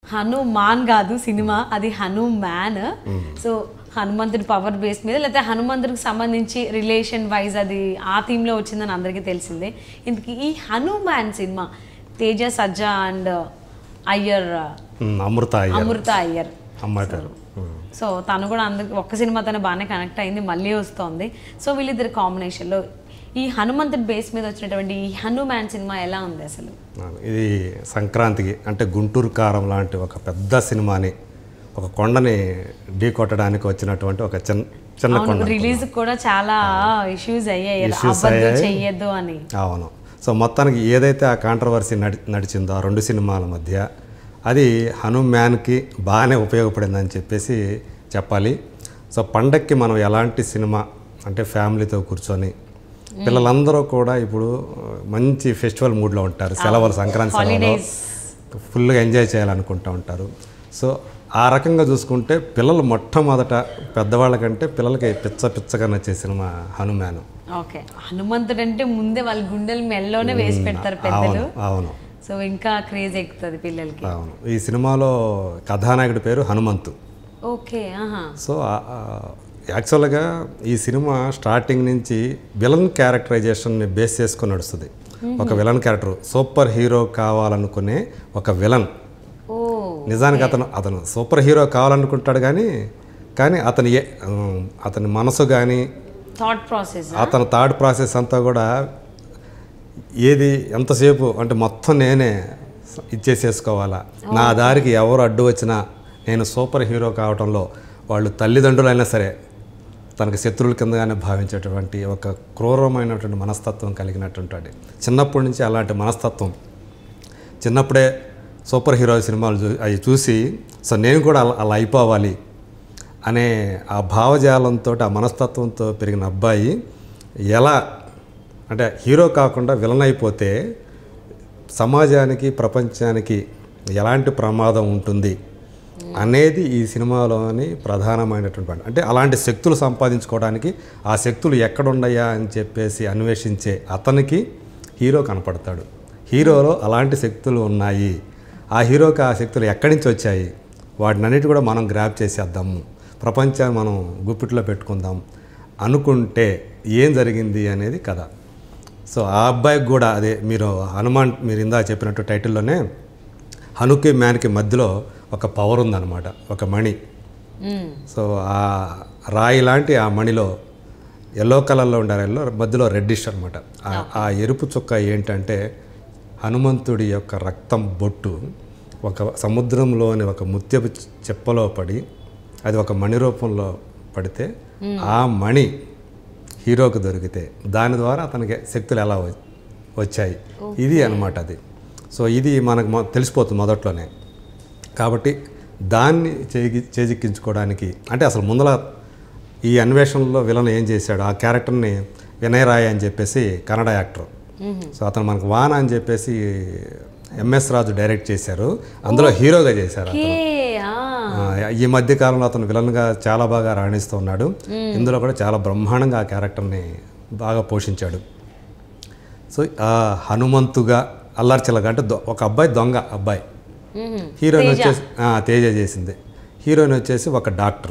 హనుమాన్ కాదు సినిమా అది హనుమాన్ సో హనుమంతుడి పవర్ బేస్ మీద లేకపోతే హనుమంతుడికి సంబంధించి రిలేషన్ వైజ్ అది ఆ థీమ్లో వచ్చిందని అందరికీ తెలిసిందే ఇంతకీ ఈ Hanuman cinema Teja Sajja and Iyer um, Amritha అయ్యారు అమృత అయ్యర్ అమ్మాయి పేరు ఉమ్. సో తను కూడా అందరికి ఒక్క సినిమాతోనే బాగానే కనెక్ట్ అయింది మళ్ళీ వస్తోంది సో వీళ్ళిద్దరి కాంబినేషన్లో ఈ హనుమంతుడి బేస్ మీద వచ్చినటువంటి ఈ హనుమాన్ సినిమా ఎలా ఉంది అసలు అవును. ఇది సంక్రాంతికి అంటే గుంటూరు కారం లాంటి ఒక పెద్ద సినిమాని ఒక కొండని ఢీ కొట్టడానికి వచ్చినటువంటి ఒక చిన్న చిన్న కొండ రిలీజ్ కూడా చాలా ఇష్యూస్ అయ్యాయి కదా, Issues అబద్ధం అయ్యాయి. చెయ్యొద్దు అని అవును సో మొత్తానికి ఏదైతే ఆ కాంట్రవర్సీ నడి నడిచిందో ఆ రెండు సినిమాల మధ్య అది హనుమాన్కి బాగానే ఉపయోగపడిందని చెప్పేసి చెప్పాలి సో పండక్కి మనం ఎలాంటి సినిమా అంటే ఫ్యామిలీతో కూర్చొని పిల్లలందరూ కూడా ఇప్పుడు మంచి ఫెస్టివల్ మూడ్లో ఉంటారు సెలవులు సంక్రాంతి సెలవులు హాలిడేస్ ఫుల్గా ఎంజాయ్ చేయాలనుకుంటూ ఉంటారు సో ఆ రకంగా చూసుకుంటే పిల్లలు మొట్టమొదట పెద్దవాళ్ళ కంటే పిల్లలకి పిచ్చ పిచ్చగా నచ్చే సినిమా హనుమాన్ ఓకే హనుమంతుడు అంటే ముందే వాళ్ళ గుండెలు మెల్లోనే వేసి పెడతారు పెద్దలు అవును అవును సో ఇంకా క్రేజ్ ఎక్కుతుంది పిల్లలకి అవును ఈ సినిమాలో కథానాయకుడి పేరు హనుమంతు ఓకే ఆహా సో ఆ- ఆ యాక్చువల్గా ఈ సినిమా స్టార్టింగ్ నుంచి విలన్ క్యారెక్టరైజేషన్ని బేస్ చేసుకొని నడుస్తుంది ఒక విలన్ క్యారెక్టర్ సూపర్ హీరో కావాలనుకునే ఒక విలన్ ఓ నిజానికి అతను అతను సూపర్ హీరో కావాలనుకుంటాడు కానీ కానీ అతని ఏ ఉమ్, అతని మనసు కానీ థాట్ ప్రాసెస్ అతని థాట్ ప్రాసెస్ అంతా కూడా ఏది ఎంతసేపు అంటే మొత్తం నేనే ఇచ్చేసేసుకోవాలా నా దారికి ఎవరు అడ్డు వచ్చినా నేను సూపర్ హీరో కావటంలో వాళ్ళు తల్లిదండ్రులైనా సరే తనకు శత్రువుల కిందగానే భావించేటువంటి ఒక క్రూరమైనటువంటి మనస్తత్వం కలిగినటువంటి చిన్నప్పటి నుంచి అలాంటి మనస్తత్వం చిన్నప్పుడే సూపర్ హీరో సినిమాలు చూ అవి చూసి సో నేను కూడా అలా అలా అయిపోవాలి అనే ఆ భావజాలంతో ఆ మనస్తత్వంతో పెరిగిన అబ్బాయి ఎలా అంటే హీరో కాకుండా విలన్ అయిపోతే సమాజానికి ప్రపంచానికి ఎలాంటి ప్రమాదం ఉంటుంది అనేది ఈ సినిమాలోని ప్రధానమైనటువంటి పాయింట్ అంటే అలాంటి శక్తులు సంపాదించుకోవడానికి ఆ శక్తులు ఎక్కడున్నాయా అని చెప్పేసి అన్వేషించే అతనికి హీరో కనపడతాడు హీరోలో అలాంటి శక్తులు ఉన్నాయి ఆ హీరోకి ఆ శక్తులు ఎక్కడి నుంచి వచ్చాయి వాటినన్నిటి కూడా మనం గ్రాప్ చేసేద్దాము ప్రపంచాన్ని మనం గుప్పిట్లో పెట్టుకుందాం అనుకుంటే ఏం జరిగింది అనేది కథ సో ఆ అబ్బాయికి కూడా అదే మీరు హనుమాన్ మీరు ఇందా చెప్పినట్టు టైటిల్లోనే హనుకి మ్యాన్కి మధ్యలో ఒక పవర్ ఉందన్నమాట ఒక మణి సో ఆ రాయి లాంటి ఆ మణిలో ఎల్లో కలర్లో ఉండే రాయిలో మధ్యలో రెడ్డిష్ అనమాట ఆ ఎరుపు చుక్క ఏంటంటే హనుమంతుడి యొక్క రక్తం బొట్టు ఒక సముద్రంలోని ఒక ముత్యపు చెప్పలో పడి అది ఒక మణి రూపంలో పడితే ఆ మణి హీరోకి దొరికితే దాని ద్వారా అతనికి శక్తులు ఎలా వ- వచ్చాయి ఇది అనమాట అది సో ఇది మనకు మొ- తెలిసిపోతుంది మొదట్లోనే కాబట్టి దాన్ని చేగి చేజిక్కించుకోవడానికి అంటే అసలు ముందల ఈ అన్వేషణలో విలన్ ఏం చేశాడు ఆ క్యారెక్టర్ని వినయ్ రాయ్ అని చెప్పేసి కన్నడ యాక్టర్ సో అతను మనకు వాన అని చెప్పేసి ఎంఎస్ రాజు డైరెక్ట్ చేశారు అందులో హీరోగా చేశారు ఓకే ఆ, ఈ మధ్య కాలంలో అతను విలన్గా చాలా బాగా రాణిస్తూ ఉన్నాడు ఇందులో కూడా చాలా బ్రహ్మాండంగా ఆ క్యారెక్టర్ని బాగా పోషించాడు సో ఆ హనుమంతుగా అల్లర్చిల్లగా అంటే దొ- ఒక అబ్బాయి దొంగ అబ్బాయి హీరోయిన్ వచ్చేసి ఆ, తేజ చేసింది హీరోయిన్ వచ్చేసి ఒక డాక్టర్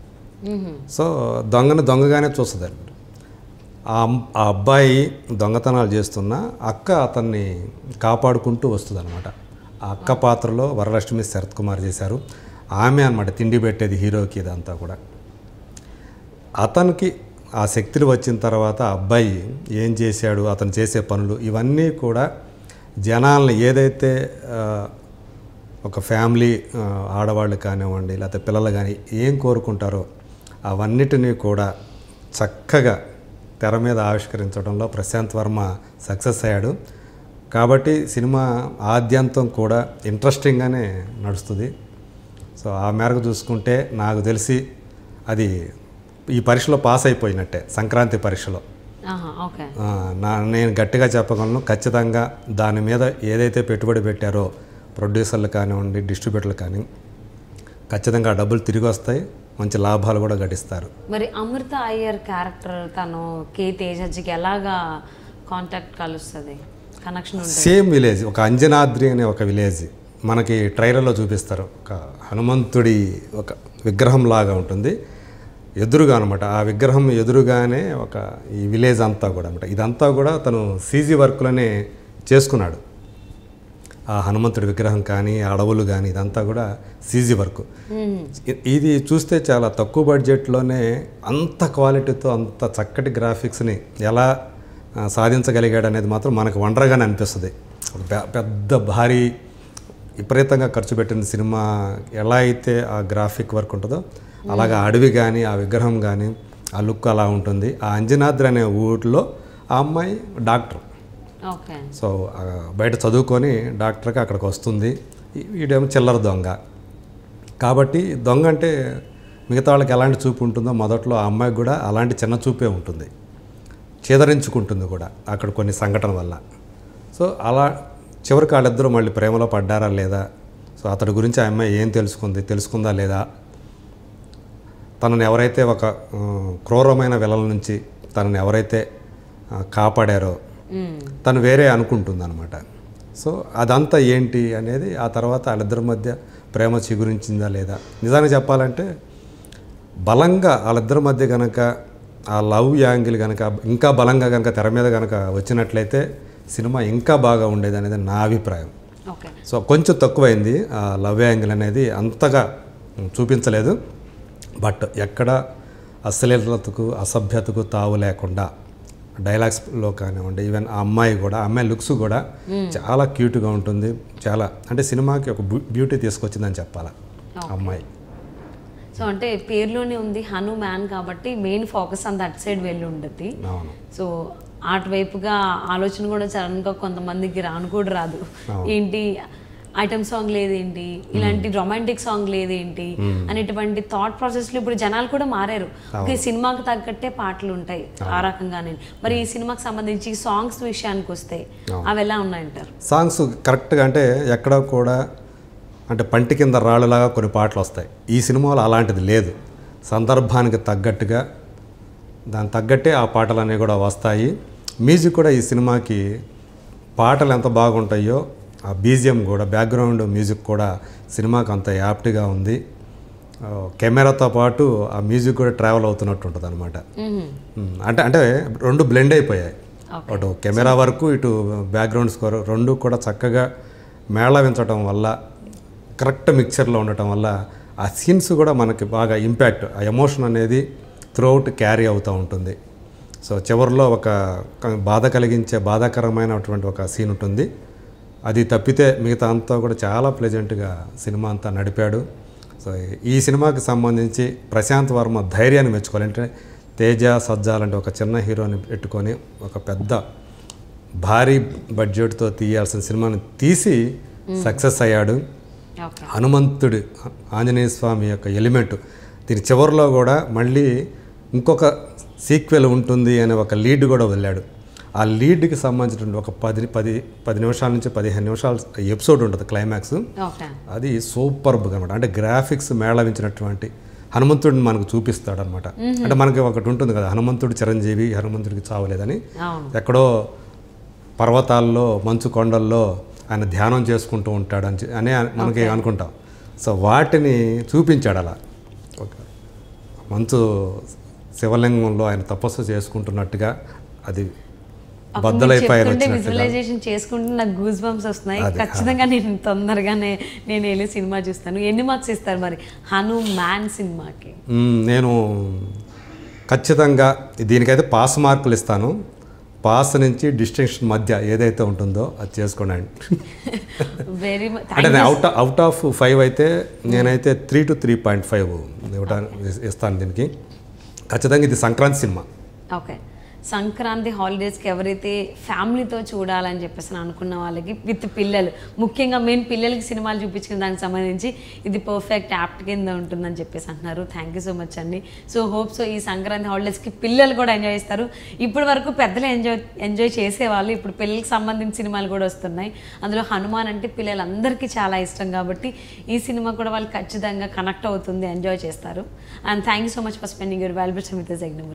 సో దొంగను దొంగగానే చూస్తుంది ఆ అమ్- ఆ అబ్బాయి దొంగతనాలు చేస్తున్న అక్క అతన్ని కాపాడుకుంటూ వస్తుంది అనమాట ఆ అక్క పాత్రలో వరలక్ష్మి శరత్ కుమార్ చేశారు ఆమె అనమాట తిండి పెట్టేది హీరోకి ఇదంతా కూడా అతనికి ఆ శక్తులు వచ్చిన తర్వాత ఆ అబ్బాయి ఏం చేశాడు అతను చేసే పనులు ఇవన్నీ కూడా జనాల్ని ఏదైతే ఆ, ఒక ఫ్యామిలీ ఆ, ఆడవాళ్ళు కానివ్వండి లేకపోతే పిల్లలు కానీ ఏం కోరుకుంటారో అవన్నిటినీ కూడా చక్కగా తెర మీద ఆవిష్కరించడంలో ప్రశాంత్ వర్మ సక్సెస్ అయ్యాడు కాబట్టి సినిమా ఆద్యంతం కూడా ఇంట్రెస్టింగ్గానే నడుస్తుంది సో ఆ మేరకు చూసుకుంటే నాకు తెలిసి అది ఈ పరీక్షలో పాస్ అయిపోయినట్టే సంక్రాంతి పరీక్షలో ఆహా ఓకే ఆ, నా నేను గట్టిగా చెప్పగలను ఖచ్చితంగా దాని మీద ఏదైతే పెట్టుబడి పెట్టారో ప్రొడ్యూసర్లు కానివ్వండి డిస్ట్రిబ్యూటర్లు కానీ ఖచ్చితంగా ఆ డబ్బులు తిరిగి వస్తాయి మంచి లాభాలు కూడా గడిస్తారు మరి అమృత అయ్యర్ క్యారెక్టర్ తను కే తేజజ్కి ఎలాగా కాంటాక్ట్ కలుస్తుంది కనెక్షన్ ఉంటుంది సేమ్ విలేజ్ ఒక అంజనాద్రి అనే ఒక విలేజ్ మనకి ట్రైలర్లో చూపిస్తారు ఒక హనుమంతుడి ఒక విగ్రహం లాగా ఉంటుంది ఎదురుగా అనమాట ఆ విగ్రహం ఎదురుగానే ఒక ఈ విలేజ్ అంతా కూడా అనమాట ఇదంతా కూడా తను సీజీ వర్క్లోనే చేసుకున్నాడు ఆ హనుమంతుడి విగ్రహం కానీ ఆ అడవులు కానీ ఇదంతా కూడా సీజీ వర్క్ ఇ- ఇది చూస్తే చాలా తక్కువ బడ్జెట్లోనే అంత క్వాలిటీతో అంత చక్కటి గ్రాఫిక్స్ని ఎలా ఆ, సాధించగలిగాడు అనేది మాత్రం మనకు వండర్గానే అనిపిస్తుంది ఒక పె- పెద్ద భారీ విపరీతంగా ఖర్చు పెట్టిన సినిమా ఎలా అయితే ఆ గ్రాఫిక్ వర్క్ ఉంటుందో అలాగా అడవి కానీ ఆ విగ్రహం కానీ ఆ లుక్ అలా ఉంటుంది ఆ అంజనాద్రి అనే ఊరిలో ఆ అమ్మాయి డాక్టర్ ఓకే సో ఆ, బయట చదువుకొని డాక్టర్కి అక్కడికి వస్తుంది ఈ- వీడేమో చిల్లర దొంగ కాబట్టి దొంగ అంటే మిగతా వాళ్ళకి ఎలాంటి చూపు ఉంటుందో మొదట్లో ఆ అమ్మాయికి కూడా అలాంటి చిన్న చూపే ఉంటుంది చేదరించుకుంటుంది కూడా అక్కడ కొన్ని సంఘటన వల్ల సో అలా చివరికి వాళ్ళిద్దరూ మళ్ళీ ప్రేమలో పడ్డారా లేదా సో అతడి గురించి ఆ అమ్మాయి ఏం తెలుసుకుంది తెలుసుకుందా లేదా తనను ఎవరైతే ఒక ఆ, క్రూరమైన విలల నుంచి తనని ఎవరైతే ఆ, కాపాడారో తను వేరే అనుకుంటుంది అనమాట సో అదంతా ఏంటి అనేది ఆ తర్వాత వాళ్ళిద్దరి మధ్య ప్రేమ చిగురించిందా లేదా నిజానికి చెప్పాలంటే బలంగా వాళ్ళిద్దరి మధ్య కనుక ఆ లవ్ యాంగిల్ కనుక ఇంకా బలంగా కనుక తెర మీద కనుక వచ్చినట్లయితే సినిమా ఇంకా బాగా ఉండేది అనేది నా అభిప్రాయం ఓకే సో కొంచెం తక్కువైంది ఆ లవ్ యాంగిల్ అనేది అంతగా చూపించలేదు బట్ ఎక్కడ అశ్లీలతకు అసభ్యతకు తావు లేకుండా డైలాగ్స్లో కానివ్వండి ఈవెన్ ఆ అమ్మాయి కూడా ఆ అమ్మాయి లుక్స్ కూడా చాలా క్యూట్గా ఉంటుంది చాలా అంటే సినిమాకి ఒక బ్యూటీ తీసుకొచ్చిందని చెప్పాలి ఆ అమ్మాయి సో అంటే పేరులోనే ఉంది హను మ్యాన్ కాబట్టి మెయిన్ ఫోకస్ అంత అటు సైడ్ వెళ్ళి ఉంటుంది అవును సో అటువైపుగా ఆలోచన కూడా సడన్గా కొంతమందికి రాను కూడా రాదు ఏంటి ఐటమ్ సాంగ్ లేదేంటి ఇలాంటి రొమాంటిక్ సాంగ్ లేదేంటి అనేటువంటి థాట్ ప్రాసెస్లో ఇప్పుడు జనాలు కూడా మారారు ఓకే సినిమాకి తగ్గట్టే పాటలు ఉంటాయి ఆ రకంగానే మరి ఈ సినిమాకి సంబంధించి సాంగ్స్ విషయానికి వస్తే అవి ఎలా ఉన్నాయంటారు సాంగ్స్ కరెక్ట్గా అంటే ఎక్కడ కూడా అంటే పంటి కింద రాళ్ళలాగా కొన్ని పాటలు వస్తాయి ఈ సినిమాలో అలాంటిది లేదు సందర్భానికి తగ్గట్టుగా దాని తగ్గట్టే ఆ పాటలు అనేవి కూడా వస్తాయి మ్యూజిక్ కూడా ఈ సినిమాకి పాటలు ఎంత బాగుంటాయో ఆ బీజిఎం కూడా బ్యాక్గ్రౌండ్ మ్యూజిక్ కూడా సినిమాకి అంత యాప్ట్గా ఉంది ఆ, కెమెరాతో పాటు ఆ మ్యూజిక్ కూడా ట్రావెల్ అవుతున్నట్టు ఉంటుంది అనమాట అంటే అంటే రెండు బ్లెండ్ అయిపోయాయి అటు కెమెరా వరకు ఇటు బ్యాక్గ్రౌండ్ స్కోర్ రెండు కూడా చక్కగా మేళవించడం వల్ల కరెక్ట్ మిక్చర్లో ఉండటం వల్ల ఆ సీన్స్ కూడా మనకి బాగా ఇంపాక్ట్ ఆ ఎమోషన్ అనేది త్రూఅవుట్ క్యారీ అవుతూ ఉంటుంది సో చివరిలో ఒక క- బాధ కలిగించే బాధాకరమైనటువంటి ఒక సీన్ ఉంటుంది అది తప్పితే మిగతా అంతా కూడా చాలా ప్లెజెంట్గా సినిమా అంతా నడిపాడు సో ఈ సినిమాకి సంబంధించి ప్రశాంత్ వర్మ ధైర్యాన్ని మెచ్చుకోవాలి అంటే తేజ సజ్జా లాంటి ఒక చిన్న హీరోని పెట్టుకొని ఒక పెద్ద భారీ బడ్జెట్తో తీయాల్సిన సినిమాని తీసి సక్సెస్ అయ్యాడు ఓకే హనుమంతుడి ఆంజనేయ స్వామి యొక్క ఎలిమెంట్ దీని చివరిలో కూడా మళ్ళీ ఇంకొక సీక్వెల్ ఉంటుంది అనే ఒక లీడ్ కూడా వదిలాడు ఆ లీడ్కి సంబంధించిన ఒక పది పది పది నిమిషాల నుంచి పదిహేను నిమిషాల ఎపిసోడ్ ఉంటుంది క్లైమాక్స్ ఓకే అది సూపర్బ్గా అనమాట అంటే గ్రాఫిక్స్ మేళవించినటువంటి హనుమంతుడిని మనకు చూపిస్తాడు అనమాట అంటే మనకి ఒకటి ఉంటుంది కదా హనుమంతుడు చిరంజీవి హనుమంతుడికి చావలేదని అవును ఎక్కడో పర్వతాల్లో మంచు కొండల్లో ఆయన ధ్యానం చేసుకుంటూ ఉంటాడు అని చె- అని మనకి అనుకుంటాం సో వాటిని చూపించాడు అలా ఒక మంచు శివలింగంలో ఆయన తపస్సు చేసుకుంటున్నట్టుగా అది బద్దలైపోయి ఆయన వచ్చినట్టుగా విజువలైజేషన్ చేసుకుంటే నాకు గూస్ బంప్స్ వస్తున్నాయి ఖచ్చితంగా నేను తొందరగానే నేను వెళ్ళి సినిమా చూస్తాను ఎన్ని మార్క్స్ ఇస్తారు మరి హను మ్యాన్ సినిమాకి మ్మ్, నేను ఖచ్చితంగా దీనికైతే పాస్ మార్కులు ఇస్తాను పాస్ నుంచి డిస్టింక్షన్ మధ్య ఏదైతే ఉంటుందో అది చేసుకోండి వెరీ అంటే నేను అవుట్ అవుట్ ఆఫ్ ఫైవ్ అయితే నేనైతే three to three point five ఇవ్వడానికి ఇస్తాను దీనికి ఖచ్చితంగా ఇది సంక్రాంతి సినిమా ఓకే సంక్రాంతి హాలిడేస్కి ఎవరైతే ఫ్యామిలీతో చూడాలని చెప్పేసి అని అనుకున్న వాళ్ళకి విత్ పిల్లలు ముఖ్యంగా మెయిన్ పిల్లలకి సినిమాలు చూపించిన దానికి సంబంధించి ఇది పర్ఫెక్ట్ యాప్ట్ కింద ఉంటుందని చెప్పేసి అంటున్నారు థ్యాంక్ యూ సో మచ్ అండి సో హోప్ సో ఈ సంక్రాంతి హాలిడేస్కి పిల్లలు కూడా ఎంజాయ్ చేస్తారు ఇప్పటి వరకు పెద్దలు ఎంజాయ్ ఎంజాయ్ చేసేవాళ్ళు ఇప్పుడు పిల్లలకి సంబంధించిన సినిమాలు కూడా వస్తున్నాయి అందులో హనుమాన్ అంటే పిల్లలందరికీ చాలా ఇష్టం కాబట్టి ఈ సినిమా కూడా వాళ్ళు ఖచ్చితంగా కనెక్ట్ అవుతుంది ఎంజాయ్ చేస్తారు and thank you so much for spending your valuable with జగ్నమూర్తి